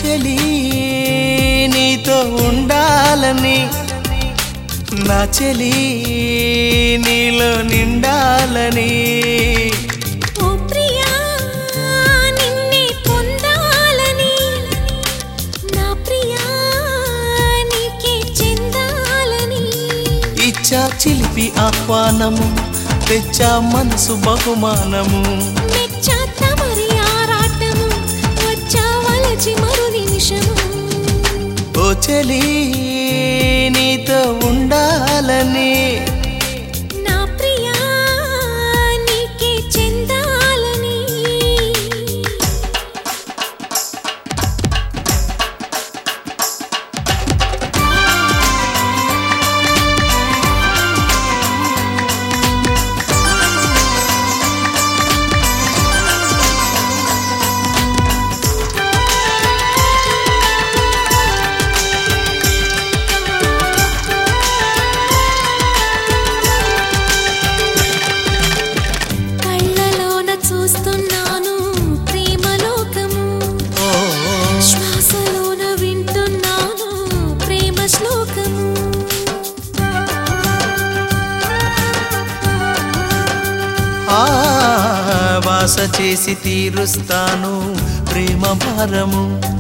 చెలి నీతో ఉండాలని నా చెలి నీలో నిండాలని ఓ ప్రియా నిన్నే పొందాలని నా ప్రియా నీకే చెందాలని ఇచ్చా చిలిపి ఆహ్వానము తెచ్చా మనసు బహుమానము మెచ్చా తమరి ఆరాటము వచ్చా వలచి మరు నిమిషము ఓ చెలి నీతో ఉండాలని నా ప్రియా నీకే చెందాలని కళ్ళలోన చూస్తున్నాను ప్రేమలోకము ఓ శ్వాసలోన వింటున్నాను ప్రేమ శ్లోకము ఆ వాస చేసి తీరుస్తాను ప్రేమ భారము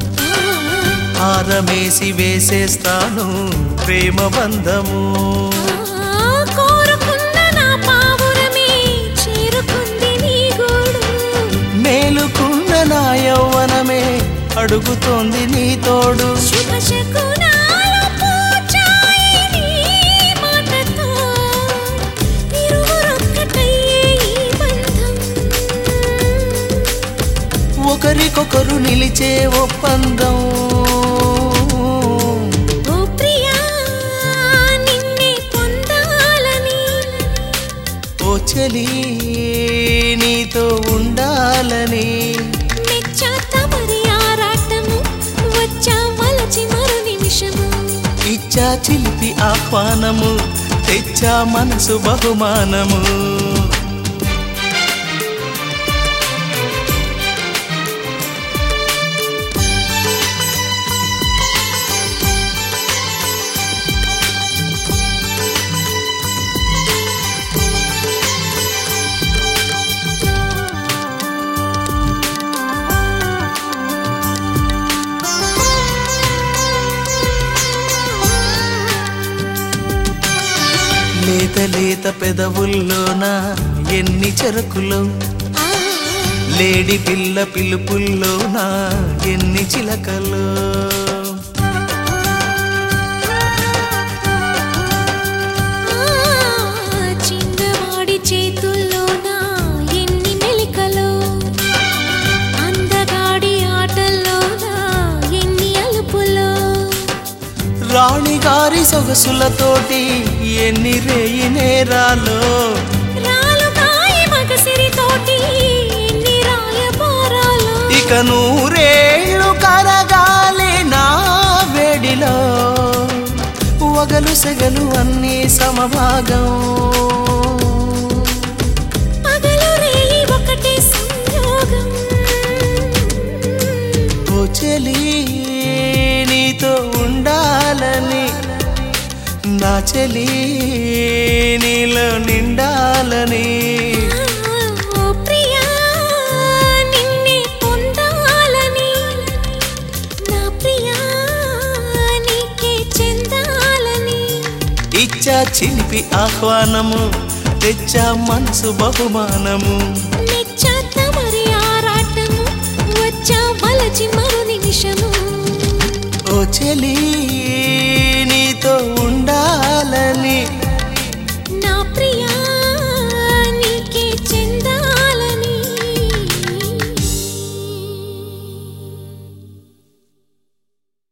హారమేసి వేసేస్తాను ప్రేమ బంధము ఆ, కోరుకున్న నా పావురమే చేరుకుంది నీ గూడు మేలుకున్న నా యౌవనమే అడుగుతోంది నీ తోడు శుభ శకునాల పూచాయి నీ మాటతో ఇరువురొక్కటయ్యే ఈ బంధం ఒకరికొకరు నిలిచే ఒప్పందం ఓ ప్రియా నిన్నే పొందాలని ఓ చెలి నీతో ఉండాలని మెచ్చా తమరి ఆరాటము వచ్చా వలచి మరు నిమిషము ఇచ్చా చిలిపి ఆహ్వానము తెచ్చా మనసు బహుమానము లేత లేత పెదవుల్లోన ఎన్ని చెరుకులు ఆ, లేడి పిల్ల పిలుపుల్లోన ఎన్ని చిలకలు ఆ, చిన్నవాడి చేతుల్లోన ఎన్ని మెలికలో అందగాడి ఆటల్లోన ఎన్ని అలుపులో రాణిగారి సొగసులతోటి ఎన్ని రేయి నేరాలో రాలుగాయి మగసిరితోటి ఎన్ని రాయబారాలో ఇక నూరేళ్ళు కరగాలి నా వేడిలో వగలు సెగలు అన్నీ సమభాగం పగలు రేయి ఒకటే సంయోగం ఓ చెలి నీతో ఉండాలని నా చెలి నీలో నిండాలని ఓ ప్రియా నిన్నే పొందాలని నా ప్రియా నీకే చెందాలని ఇచ్చా చిలిపి ఆహ్వానము తెచ్చా మనసు బహుమానము మెచ్చా తమరి ఆరాటము వచ్చా వలచి మరు నిమిషము ఓ చెలి